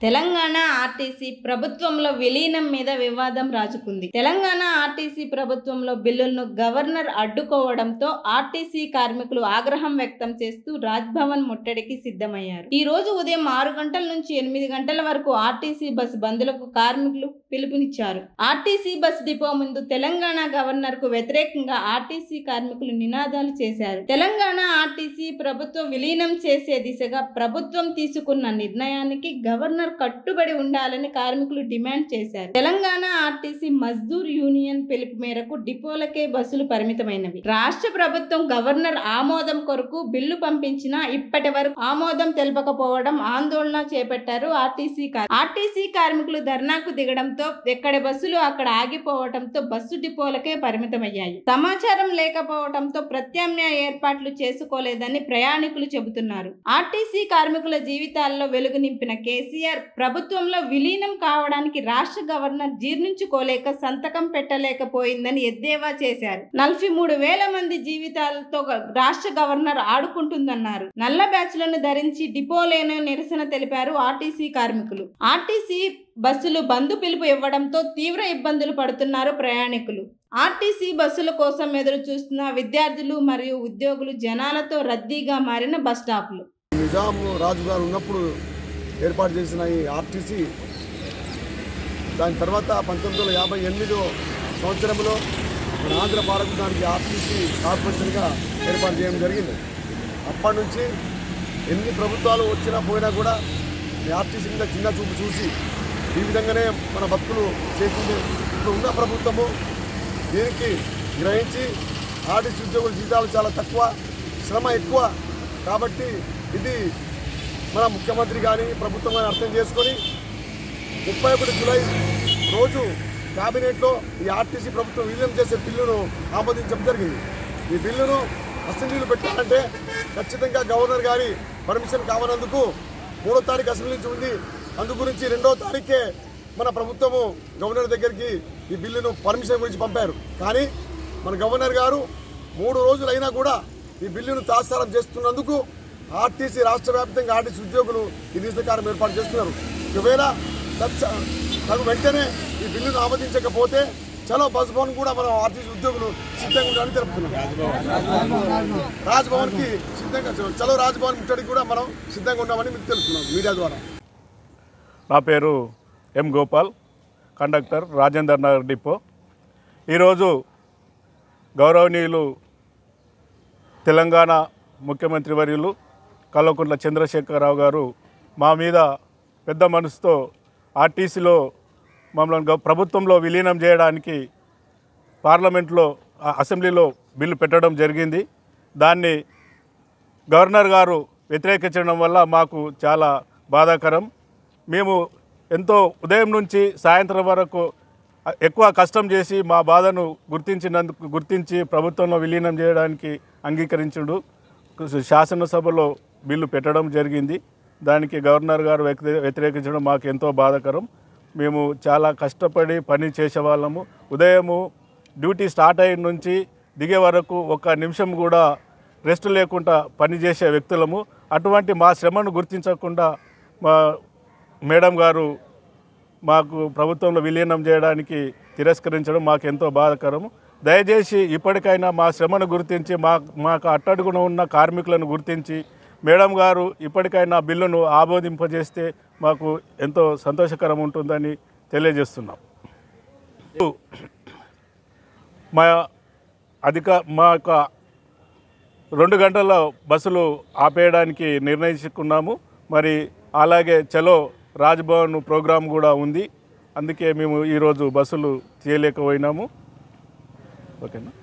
Telangana RTC ప్రభుత్వంలో విలీనం మీద వివాదం రాజుకుంది తెలంగాణ ఆర్టీసీ ప్రభుత్వంలో బిల్లులను గవర్నర్ అడ్డుకోవడంతో ఆర్టీసీ కార్మికులు ఆగ్రహం వ్యక్తం చేస్తూ రాజ్భవన్ ముట్టడికి సిద్ధమయ్యారు ఈ రోజు ఉదయం ఆరు గంటల నుంచి ఎనిమిది గంటల వరకు ఆర్టీసీ బస్సు బంద్లకు కార్మికులు పిలుపునిచ్చారు ఆర్టీసీ బస్ డిపో ముందు తెలంగాణ గవర్నర్ కు వ్యతిరేకంగా ఆర్టీసీ కార్మికులు నినాదాలు చేశారు తెలంగాణ ఆర్టీసీ ప్రభుత్వం విలీనం చేసే దిశగా ప్రభుత్వం తీసుకున్న నిర్ణయానికి గవర్నర్ కట్టుబడి ఉండాలని కార్మికులు డిమాండ్ చేశారు తెలంగాణ ఆర్టీసీ మజ్దూర్ యూనియన్ పిలుపు మేరకు డిపోలకే బస్సులు పరిమితమైనవి రాష్ట్ర ప్రభుత్వం గవర్నర్ ఆమోదం కొరకు బిల్లు పంపించినా ఇప్పటి వరకు ఆమోదం తెలపకపోవడం ఆందోళన చేపట్టారు ఆర్టీసీ కార్- ఆర్టీసీ కార్మికులు ధర్నాకు దిగడంతో ఎక్కడి బస్సులు అక్కడ ఆగిపోవడంతో బస్సు డిపోలకే పరిమితమయ్యాయి సమాచారం లేకపోవడంతో ప్రత్యామ్నాయ ఏర్పాట్లు చేసుకోలేదని ప్రయాణికులు చెబుతున్నారు ఆర్టీసీ కార్మికుల జీవితాల్లో వెలుగు నింపిన కేసీఆర్ ప్రభుత్వంలో విలీనం కావడానికి రాష్ట్ర గవర్నర్ జీర్ణించుకోలేక సంతకం పెట్టలేకపోయిందని ఎద్దేవా చేశారు నలభై మూడు వేల మంది జీవితాలతో గ- రాష్ట్ర గవర్నర్ ఆడుకుంటుందన్నారు నల్ల బ్యాచ్లను ధరించి డిపోలేను నిరసన తెలిపారు ఆర్టీసీ కార్మికులు ఆర్టీసీ బస్సులు బంద్ పిలుపు ఇవ్వడంతో తీవ్ర ఇబ్బందులు పడుతున్నారు ప్రయాణికులు ఆర్టీసీ బస్సుల కోసం ఎదురు చూస్తున్న విద్యార్థులు మరియు ఉద్యోగులు జనాలతో రద్దీగా మారిన బస్ స్టాప్లు నిజాం రాజు గారు ఉన్నప్పుడు ఏర్పాటు చేసిన ఈ ఆర్టీసీ దాని తర్వాత పంతొమ్మిది వందల యాభై ఎనిమిదో సంవత్సరంలో మన ఆంధ్ర భారతదేశానికి ఆర్టీసీ కార్పొరేషన్గా ఏర్పాటు చేయడం జరిగింది అప్పటి నుంచి ఎన్ని ప్రభుత్వాలు వచ్చినా పోయినా కూడా ఈ ఆర్టీసీ మీద చిన్న చూపు చూసి ఈ విధంగానే మన భక్తులు చేసింది ఇప్పుడు ఉన్న ప్రభుత్వము దీనికి గ్రహించి ఆర్టీసీ ఉద్యోగుల జీతాలు చాలా తక్కువ శ్రమ ఎక్కువ కాబట్టి ఇది మన ముఖ్యమంత్రి కానీ ప్రభుత్వం కానీ అర్థం చేసుకొని ముప్పై ఒకటి జూలై రోజు క్యాబినెట్లో ఈ ఆర్టీసీ ప్రభుత్వం విలీనం చేసే బిల్లును ఆమోదించడం జరిగింది ఈ బిల్లును అసెంబ్లీలో పెట్టాలంటే ఖచ్చితంగా గవర్నర్ గారి పర్మిషన్ కావనందుకు మూడో తారీఖు అసెంబ్లీ నుంచి ఉంది అందు గురించి రెండో తారీఖే మన ప్రభుత్వము గవర్నర్ దగ్గరికి ఈ బిల్లును పర్మిషన్ గురించి పంపారు కానీ మన గవర్నర్ గారు మూడు రోజులు అయినా కూడా ఈ బిల్లును తాత్సారం చేస్తున్నందుకు ఆర్టీసీ రాష్ట్ర వ్యాప్తంగా ఆర్టీసీ ఉద్యోగులు ఈ నిరసనకారం ఏర్పాటు చేస్తున్నారు ఒకవేళ తత్స- తగు వెంటనే ఈ బిల్లును ఆమోదించకపోతే చలో బస్ భవన్ కూడా మనం ఆర్టీసీ ఉద్యోగులు సిద్ధంగా ఉండాలని తెలుపుతున్నాం రాజ్భవన్ కి సిద్ధంగా చలో రాజ్భవన్ ముట్టడికి కూడా మనం సిద్ధంగా ఉన్నామని మీకు తెలుపుతున్నాం మీడియా ద్వారా నా పేరు M Gopal conductor Rajendar Nagar depot ఈరోజు గౌరవనీయులు తెలంగాణ ముఖ్యమంత్రి వర్యులు కల్వకుంట్ల చంద్రశేఖరరావు గారు మా మీద పెద్ద మనసుతో ఆర్టీసీలో మమ్మల్ని గవ- ప్రభుత్వంలో విలీనం చేయడానికి పార్లమెంట్లో ఆ అసెంబ్లీలో బిల్లు పెట్టడం జరిగింది దాన్ని గవర్నర్ గారు వ్యతిరేకించడం వల్ల మాకు చాలా బాధాకరం మేము ఎంతో ఉదయం నుంచి సాయంత్రం వరకు ఎక్కువ కష్టం చేసి మా బాధను గుర్తించినందుకు గుర్తించి ప్రభుత్వంలో విలీనం చేయడానికి అంగీకరించుడు శాసనసభలో బిల్లు పెట్టడం జరిగింది దానికి గవర్నర్ గారు వ్యక్తి- వ్యతిరేకించడం మాకు ఎంతో బాధాకరం మేము చాలా కష్టపడి పని చేసేవాళ్ళము ఉదయము డ్యూటీ స్టార్ట్ అయిన నుంచి దిగే వరకు ఒక నిమిషం కూడా రెస్ట్ లేకుండా పనిచేసే వ్యక్తులము అటువంటి మా శ్రమను గుర్తించకుండా మా మేడం గారు మాకు ప్రభుత్వంలో విలీనం చేయడానికి తిరస్కరించడం మాకు ఎంతో బాధాకరము దయచేసి ఇప్పటికైనా మా శ్రమను గుర్తించి మా మాకు అట్టడుగున ఉన్న కార్మికులను గుర్తించి మేడం గారు ఇప్పటికైనా బిల్లును ఆమోదింపజేస్తే మాకు ఎంతో సంతోషకరం ఉంటుందని తెలియజేస్తున్నాం మా అధిక మా యొక్క రెండు గంటల బస్సులు ఆపేయడానికి నిర్ణయించుకున్నాము మరి అలాగే చలో రాజ్భవన్ ప్రోగ్రాం కూడా ఉంది అందుకే మేము ఈరోజు బస్సులు చేయలేకపోయినాము ఓకేనా